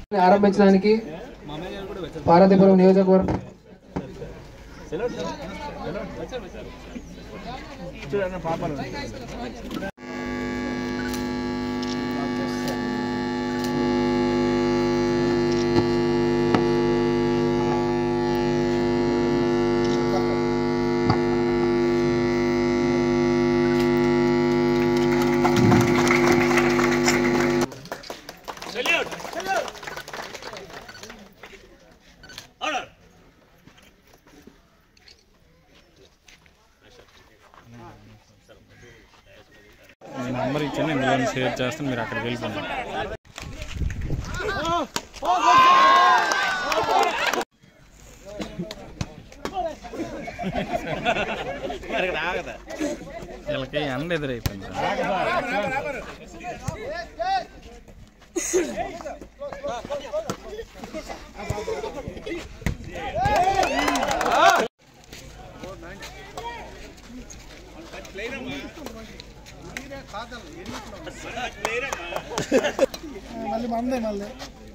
ఆరంభించడానికి పార్వతీపురం నియోజకవర్గం మీ నంబర్ ఇచ్చాను ఇందులో షేర్ చేస్తాను మీరు అక్కడికి వెళ్ళిపోండి వీళ్ళకి ఎండ ఎదురైపోయింది సార్ మళ్ళీ మందే మళ్ళీ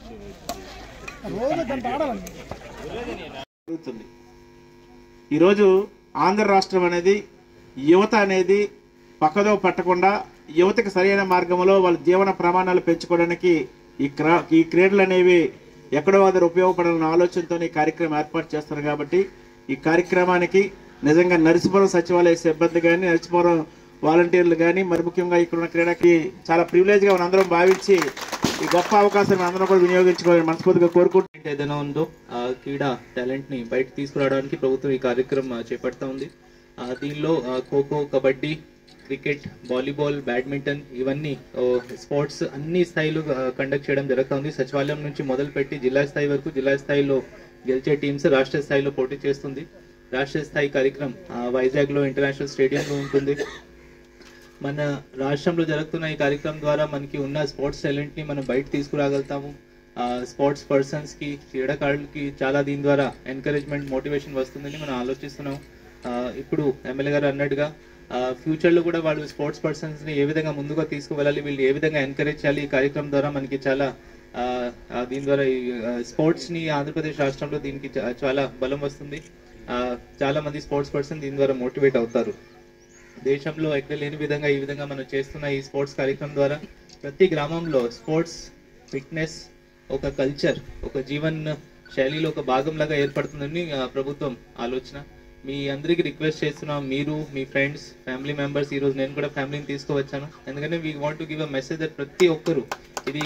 రోజు గంట ఆడాలండి జరుగుతుంది ఈరోజు ఆంధ్ర రాష్ట్రం అనేది యువత అనేది పక్కదో పట్టకుండా యువతకి సరైన మార్గంలో వాళ్ళ జీవన ప్రమాణాలు పెంచుకోవడానికి ఈ క్రా ఈ క్రీడలు అనేవి ఎక్కడో దగ్గర ఉపయోగపడాలన్న ఆలోచనతో ఈ కార్యక్రమం ఏర్పాటు చేస్తారు కాబట్టి ఈ కార్యక్రమానికి నిజంగా నరసిపురం సచివాలయ సిబ్బంది కానీ నరసిపురం వాలంటీర్లు కానీ మరి ముఖ్యంగా ఇక్కడ ఉన్న క్రీడకి చాలా ప్రివిలేజ్గా మనం అందరం భావించి ఈ గొప్ప అవకాశాన్ని అందరం కూడా వినియోగించుకోవాలని మనస్ఫూర్తిగా కోరుకుంటున్నాం టాలెంట్ ఏదైనా ఉందో ఆ క్రీడా టాలెంట్ ని బయట తీసుకురావడానికి ప్రభుత్వం ఈ కార్యక్రమం ఆ, చేపడతా ఉంది ఆ, దీనిలో ఆ, kho kho kabaddi cricket volleyball badminton ఇవన్నీ ఓ, స్పోర్ట్స్ అన్ని స్థాయిలో కండక్ట్ చేయడం జరుగుతుంది సచివాలయం నుంచి మొదలుపెట్టి జిల్లా స్థాయి వరకు జిల్లా స్థాయిలో గెలిచే టీమ్స్ రాష్ట్ర స్థాయిలో పోటీ చేస్తుంది రాష్ట్ర స్థాయి కార్యక్రమం ఆ, వైజాగ్ లో ఇంటర్నేషనల్ స్టేడియంలో ఉంటుంది మన రాష్ట్రంలో జరుగుతున్న ఈ కార్యక్రమం ద్వారా మనకి ఉన్న స్పోర్ట్స్ టాలెంట్ ని మనం బయట తీసుకురాగలుగుతాము స్పోర్ట్స్ పర్సన్స్ కి క్రీడాకారులకి చాలా దీని ద్వారా ఎంకరేజ్మెంట్ మోటివేషన్ వస్తుందని మనం ఆలోచిస్తున్నాం ఆ, ఇప్పుడు ఎమ్మెల్యే గారు అన్నట్టుగా ఫ్యూచర్ లో కూడా వాళ్ళు స్పోర్ట్స్ పర్సన్స్ ని ఏ విధంగా ముందుగా తీసుకువెళ్ళాలి వీళ్ళు ఏ విధంగా ఎంకరేజ్ చేయాలి ఈ కార్యక్రమం ద్వారా మనకి చాలా ఆ, ఆ, దీని ద్వారా స్పోర్ట్స్ ని ఆంధ్రప్రదేశ్ రాష్ట్రంలో దీనికి చా- చాలా బలం వస్తుంది ఆ, చాలా మంది స్పోర్ట్స్ పర్సన్ దీని ద్వారా మోటివేట్ అవుతారు దేశంలో ఎక్కడ లేని విధంగా ఈ విధంగా మనం చేస్తున్న ఈ స్పోర్ట్స్ కార్యక్రమం ద్వారా ప్రతి గ్రామంలో స్పోర్ట్స్ ఫిట్నెస్ ఒక కల్చర్ ఒక జీవన్ శైలిలో ఒక భాగంలాగా ఏర్పడుతుందని ఆ, ప్రభుత్వం ఆలోచన మీ అందరికి రిక్వెస్ట్ చేస్తున్నాం మీరు మీ ఫ్రెండ్స్ ఫ్యామిలీ మెంబర్స్ ఈ రోజు నేను కూడా ఫ్యామిలీని తీసుకువచ్చాను ఎందుకంటే we want to give a message that ప్రతి ఒక్కరు ఇది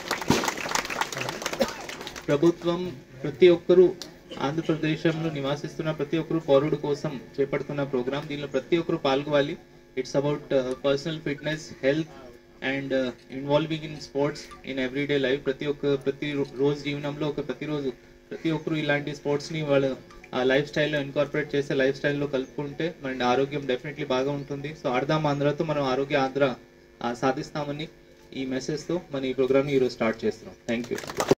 ప్రభుత్వం ప్రతి ఒక్కరూ ఆంధ్రప్రదేశంలో నివాసిస్తున్న ప్రతి ఒక్కరు పౌరుడు కోసం చేపడుతున్న ప్రోగ్రామ్ దీనిలో ప్రతి ఒక్కరు పాల్గొవాలి it's about personal fitness health and involving in sports in everyday life ప్రతి ఒక్క ప్రతి రో- రోజు జీవనంలో ఒక ప్రతిరోజు ప్రతి ఒక్కరు ఇలాంటి స్పోర్ట్స్ ని వాళ్ళ ఆ లైఫ్ స్టైల్లో ఇన్కార్పొరేట్ చేసే లైఫ్ స్టైల్లో కలుపుకుంటే మన ఆరోగ్యం డెఫినెట్లీ బాగా ఉంటుంది సో ఆడదాం ఆంధ్రతో మనం ఆరోగ్య ఆంధ్ర ఆ, సాధిస్తామని ఈ మెసేజ్ తో మన ఈ ప్రోగ్రామ్ ని ఈరోజు స్టార్ట్ చేస్తున్నాం థ్యాంక్ యూ